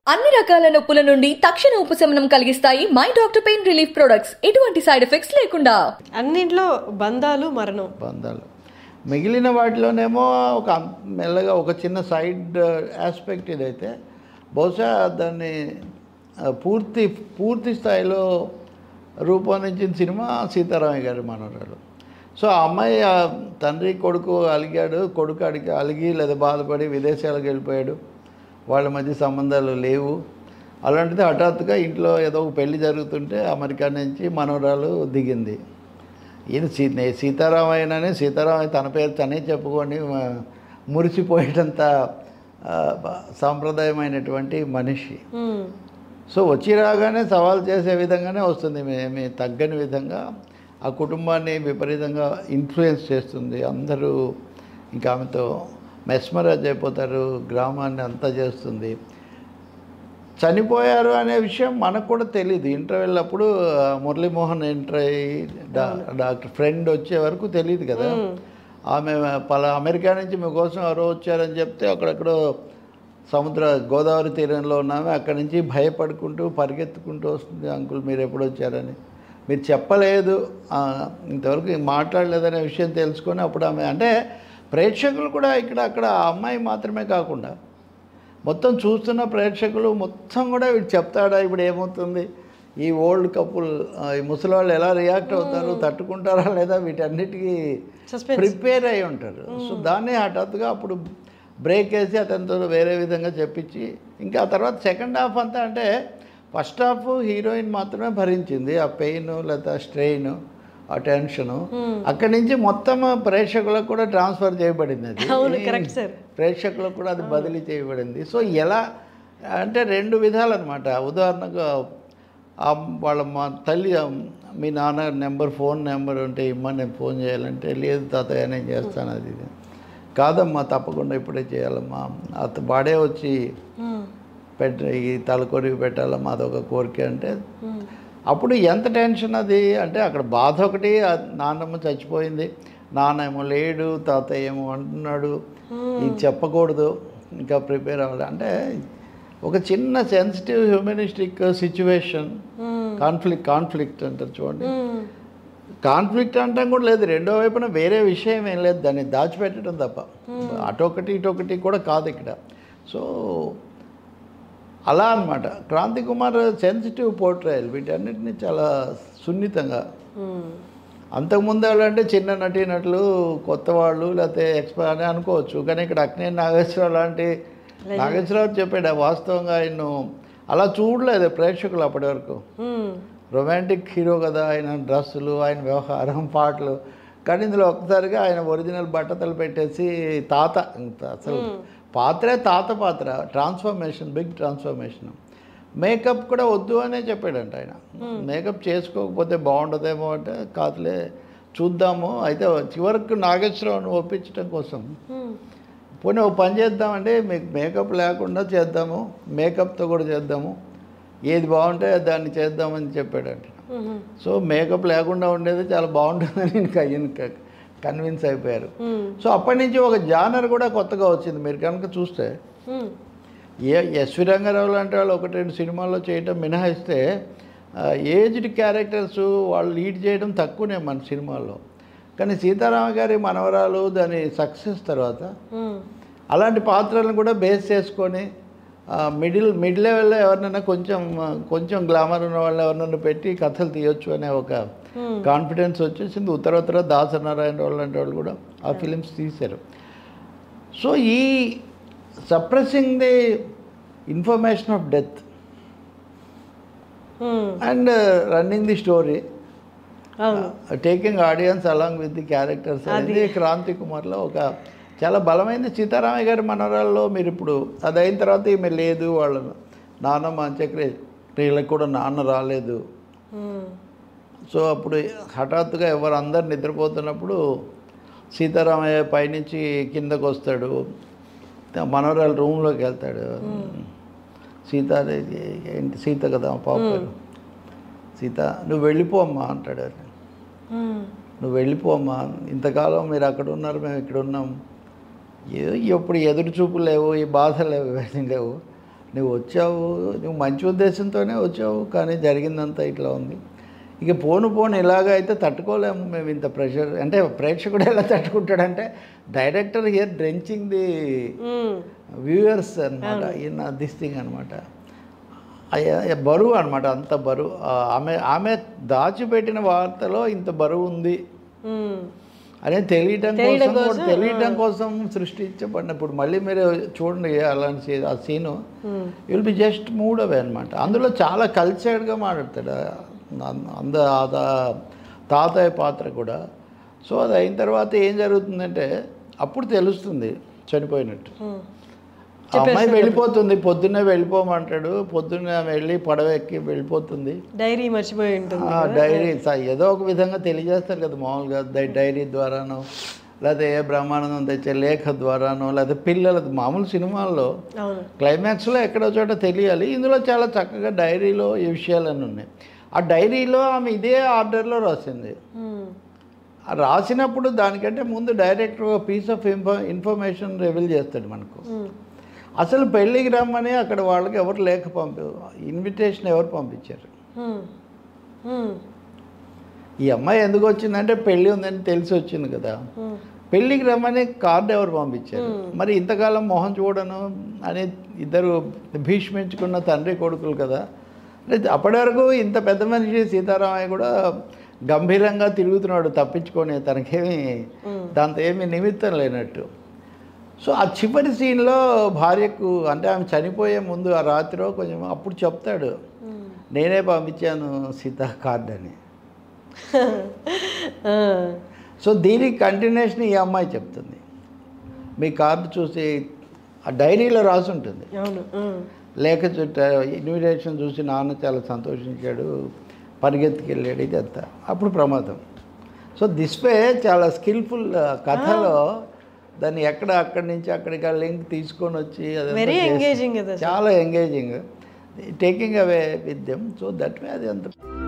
అన్ని రకాల నొప్పుల నుండి తక్షణ ఉపశమనం కలిగిస్తాయి my doctor pain relief products ఎటువంటి సైడ్ ఎఫెక్ట్స్ లేకుండా అన్నింట్లో బంధాలు మరణం బంధాలు మిగిలిన వాటిలోనేమో ఒక అం- మెల్లగా ఒక చిన్న సైడ్ ఆస్పెక్ట్ ఇదైతే బహుశా దాన్ని ఆ, పూర్తి పూర్తి స్థాయిలో రూపొందించిన సినిమా సీతారామయ్య గారి మనవరాలు సో ఆ అమ్మాయి ఆ తండ్రి కొడుకు అలిగాడు కొడుకు అడిగి అలిగి లేదా బాధపడి విదేశాలకు వెళ్ళిపోయాడు వాళ్ళ మధ్య సంబంధాలు లేవు అలాంటిది హఠాత్తుగా ఇంట్లో ఏదో ఒక పెళ్లి జరుగుతుంటే అమెరికా నుంచి మనవరాలు దిగింది ఈయన సీ నే- సీతారామయ్యనని సీతారామయ్య తన పేరు తనే చెప్పుకొని ఆ, మురిసిపోయేటంత ఆ, బ- సాంప్రదాయమైనటువంటి మనిషి మ్మ్. సో వచ్చి రాగానే సవాల్ చేసే విధంగానే వస్తుంది ఏమి తగ్గని విధంగా ఆ కుటుంబాన్ని విపరీతంగా ఇన్ఫ్లుయెన్స్ చేస్తుంది అందరూ ఇంకా ఆమెతో మెస్మరైజ్ అయిపోతారు గ్రామాన్ని అంతా చేస్తుంది చనిపోయారు అనే విషయం మనకు కూడా తెలియదు ఇంటర్వెల్ అప్పుడు ఆ, మురళీమోహన్ ఎంటర్ అయ్యి డా- డాక్టర్ ఫ్రెండ్ వచ్చే వరకు తెలియదు కదా ఆమె పలా అమెరికా నుంచి మీకోసం ఎవరో వచ్చారని చెప్తే అక్కడెక్కడో సముద్ర గోదావరి తీరంలో ఉన్నామే అక్కడి నుంచి భయపడుకుంటూ పరిగెత్తుకుంటూ వస్తుంది అంకుల్ మీరు ఎప్పుడు వచ్చారని మీరు చెప్పలేదు ఆ, ఇంతవరకు మాట్లాడలేదనే విషయం తెలుసుకొని అప్పుడు ఆమె అంటే ప్రేక్షకులు కూడా ఇక్కడ అక్కడ ఆ అమ్మాయి మాత్రమే కాకుండా మొత్తం చూస్తున్న ప్రేక్షకులు మొత్తం కూడా వీడు చెప్తాడా ఇప్పుడు ఏమవుతుంది ఈ ఓల్డ్ కపుల్ ఈ ముసలి వాళ్ళు ఎలా రియాక్ట్ అవుతారు తట్టుకుంటారా లేదా వీటన్నిటికీ Suspense. ప్రిపేర్ అయి ఉంటారు సో దాన్ని హఠాత్తుగా అప్పుడు బ్రేక్ వేసి అతనితో వేరే విధంగా చెప్పించి ఇంకా ఆ తర్వాత సెకండ్ హాఫ్ అంతా అంటే ఫస్ట్ హాఫ్ హీరోయిన్ మాత్రమే భరించింది ఆ పెయిన్ లేదా స్ట్రెయిన్ ఆ టెన్షను అక్కడి నుంచి మొత్తం ప్రేక్షకులకు కూడా ట్రాన్స్ఫర్ చేయబడింది అది అవును, correct, sir. ప్రేక్షకులకు కూడా అది బదిలీ చేయబడింది సో ఎలా అంటే రెండు విధాలన్నమాట ఉదాహరణకు ఆ వాళ్ళ మా తల్లి ఆ, మీ నాన్న నెంబర్ ఫోన్ నెంబర్ ఉంటే ఇమ్మని నేను ఫోన్ చేయాలంటే లేదు తాతయ్య నేను చేస్తాను అది ఇది కాదమ్మా తప్పకుండా ఇప్పుడే చేయాలమ్మా అత వాడే వచ్చి మ్మ్. పెట్ట ఈ తలకొరివి పెట్టాలమ్మా అదొక కోరిక అంటే అప్పుడు ఎంత టెన్షన్ అది అంటే అక్కడ బాధ ఒకటి ఆ నాన్నమ్మ చచ్చిపోయింది నాన్న ఏమో లేడు తాతయ్య ఏమో అంటున్నాడు ఇది చెప్పకూడదు ఇంకా ప్రిపేర్ అవ్వాలి అంటే ఒక చిన్న sensitive humanistic situation conflict conflict అంటారు చూడండి మ్మ్. కాన్ఫ్లిక్ట్ అంటాం కూడా లేదు రెండో వైపున వేరే విషయం ఏం లేదు దాన్ని దాచిపెట్టడం తప్ప అటొకటి ఇటొకటి కూడా కాదు ఇక్కడ సో అలా అన్నమాట క్రాంతి కుమార్ సెన్సిటివ్ పోర్ట్రయల్ వీటన్నిటిని చాలా సున్నితంగా మ్మ్. అంతకుముందు వాళ్ళంటే చిన్న నటీనటులు కొత్త వాళ్ళు లేకపోతే ఎక్స్పైర్ అని అనుకోవచ్చు కానీ ఇక్కడ అక్నే నాగేశ్వరరావు లాంటి నాగేశ్వరరావు చెప్పాడు వాస్తవంగా ఆయన అలా చూడలేదు ప్రేక్షకులు అప్పటి వరకు మ్మ్. రొమాంటిక్ హీరో కదా ఆయన డ్రెస్సులు ఆయన వ్యవహారం పాటలు కానీ ఇందులో ఒక్కసారిగా ఆయన ఒరిజినల్ బట్టతలు పెట్టేసి తాత ఇంత అసలు పాత్రే తాత పాత్ర ట్రాన్స్ఫర్మేషన్ బిగ్ ట్రాన్స్ఫర్మేషన్ మేకప్ కూడా వద్దు అనే చెప్పాడంట ఆయన మేకప్ చేసుకోకపోతే బాగుండదేమో అంటే కాదులే చూద్దాము అయితే చివరికి నాగేశ్వరరావుని ఒప్పించడం కోసం మ్మ్. పోనీ ఒక పని చేద్దామంటే మీకు మేకప్ లేకుండా చేద్దాము మేకప్తో కూడా చేద్దాము ఏది బాగుంటే దాన్ని చేద్దామని చెప్పాడంట మ్మ్. సో మేకప్ లేకుండా ఉండేది చాలా బాగుంటుందని ఇంకా ఆయన కన్విన్స్ అయిపోయారు మ్మ్. సో అప్పటి నుంచి ఒక జానర్ కూడా కొత్తగా వచ్చింది మీరు కనుక చూస్తే మ్మ్. ఏ ఎస్వి రంగారావు లాంటి వాళ్ళు ఒకటి రెండు సినిమాల్లో చేయటం మినహాయిస్తే ఏజ్డ్ క్యారెక్టర్స్ వాళ్ళు లీడ్ చేయడం తక్కువనే మన సినిమాల్లో కానీ సీతారామ గారి మనవరాలు దాని సక్సెస్ తర్వాత మ్మ్. అలాంటి పాత్రలను కూడా బేస్ చేసుకొని మిడిల్ మిడ్ లెవెల్లో ఎవరినైనా కొంచెం ఆ, కొంచెం గ్లామర్ ఉన్న వాళ్ళని ఎవరినైనా పెట్టి కథలు తీయొచ్చు అనే ఒక కాన్ఫిడెన్స్ వచ్చేసింది ఉత్తరోత్తర దాసనారాయణ వాళ్ళు లాంటి వాళ్ళు కూడా ఆ ఫిలిమ్స్ తీశారు సో ఈ suppressing the information of death hmm. And running the story అవును taking audience along with the characters అనేది క్రాంతి కుమార్లో ఒక చాలా బలమైన సీతారామయ్య గారి మనవరాల్లో మీరు ఇప్పుడు అది అయిన తర్వాత ఈమె లేదు వాళ్ళ నాన్నమ్మ అంత్యక్రియ వీళ్ళకి కూడా నాన్న రాలేదు మ్మ్. సో అప్పుడు హఠాత్తుగా ఎవరు అందరు నిద్రపోతున్నప్పుడు సీతారామయ్య పైనుంచి కిందకు వస్తాడు మనవరాలు రూమ్లోకి వెళ్తాడు సీత ఏంటి సీత కదా పాప పేరు. సీత నువ్వు వెళ్ళిపో అమ్మా అంటాడు ఆయన. మ్మ్. నువ్వు వెళ్ళిపో అమ్మా ఇంతకాలం మీరు అక్కడ ఉన్నారు మేము ఇక్కడ ఉన్నాం ఏ ఎప్పుడు ఎదురు చూపులు లేవు ఈ బాధ లేవు ఇవన్నీ లేవు నువ్వు వచ్చావు నువ్వు మంచి ఉద్దేశంతోనే వచ్చావు కానీ జరిగిందంతా ఇట్లా ఉంది ఇక పోను పోను ఇలాగ అయితే తట్టుకోలేము మేము ఇంత ప్రెషర్ అంటే ప్రేక్షకుడు ఎలా తట్టుకుంటాడంటే director here drenching the hmm. Viewers అనమాట ఈయన దిస్ థింగ్ అనమాట బరువు అనమాట అంత బరువు ఆ, ఆమె ఆమె దాచిపెట్టిన వార్తలో ఇంత బరువు ఉంది మ్మ్. అనే తెలియటం తెలియడం కోసం కోసం, తెలియటం కోసం సృష్టించబడిన ఇప్పుడు మళ్ళీ మీరు చూడండి అలాంటి సీ- ఆ scene hmm. Will be just moved away అనమాట అందులో చాలా కల్చర్డ్గా మాట్లాడతాడు అం- అంద ఆ తా- తాతయ్య పాత్ర కూడా సో అది అయిన తర్వాత ఏం జరుగుతుందంటే అప్పుడు తెలుస్తుంది చనిపోయినట్టు మ్మ్. ఆ అమ్మాయి వెళ్ళిపోతుంది పొద్దున్నే వెళ్ళిపోమంటాడు పొద్దున్నే వెళ్ళి పడవ ఎక్కి వెళ్ళిపోతుంది డైరీ మర్చిపోయి ఉంటుంది ఆ డైరీ స- ఏదో ఒక విధంగా తెలియజేస్తారు కదా మామూలుగా డై- డైరీ ద్వారానో లేకపోతే ఏ బ్రహ్మానందం తెచ్చే లేఖ ద్వారానో లేకపోతే పిల్లల మామూలు సినిమాల్లో అవును క్లైమాక్స్లో ఎక్కడో చోట తెలియాలి ఇందులో చాలా చక్కగా డైరీలో ఈ విషయాలన్నీ ఉన్నాయి ఆ డైరీలో ఆమె ఇదే ఆర్డర్లో రాసింది మ్మ్. ఆ రాసినప్పుడు దానికంటే ముందు డైరెక్టర్ ఒక piece of info information reveal చేస్తాడు మనకు మ్మ్. అసలు పెళ్ళికి రమ్మని అక్కడ వాళ్ళకి ఎవరు లేఖ పంపి ఇన్విటేషన్ ఎవరు పంపించారు మ్మ్. మ్మ్. ఈ అమ్మాయి ఎందుకు వచ్చిందంటే పెళ్ళి ఉందని తెలిసి వచ్చింది కదా మ్మ్. పెళ్ళికి రమ్మని కార్డు ఎవరు పంపించారు మరి ఇంతకాలం మొహం చూడను అని ఇద్దరు భీష్మించుకున్న తండ్రి కొడుకులు కదా అంటే అప్పటి వరకు ఇంత పెద్ద మనిషి సీతారామయ్య కూడా గంభీరంగా తిరుగుతున్నాడు తప్పించుకొని తనకేమి దాంతో ఏమీ నిమిత్తం లేనట్టు సో ఆ చివరి సీన్లో భార్యకు అంటే ఆమె చనిపోయే ముందు ఆ రాత్రిలో కొంచెం అప్పుడు చెప్తాడు మ్మ్. నేనే పంపించాను సీతా కార్డు అని ఆ. సో దీనికి కంటిన్యూషన్ ఈ అమ్మాయి చెప్తుంది మీ కార్డు చూసి ఆ డైరీలో రాసి ఉంటుంది అవును మ్మ్. లేఖ చుట్ట ఇన్విటేషన్ చూసి నాన్న చాలా సంతోషించాడు పరిగెత్తుకెళ్ళాడు ఇది అంతా అప్పుడు ప్రమాదం సో దిస్ వే చాలా స్కిల్ఫుల్ కథలో దాన్ని ఎక్కడ అక్కడి నుంచి అక్కడికి ఆ లింక్ తీసుకొని వచ్చి అదంతా Very చేసి- engaging కదా చాలా engaging taking away with them so that way అది అంత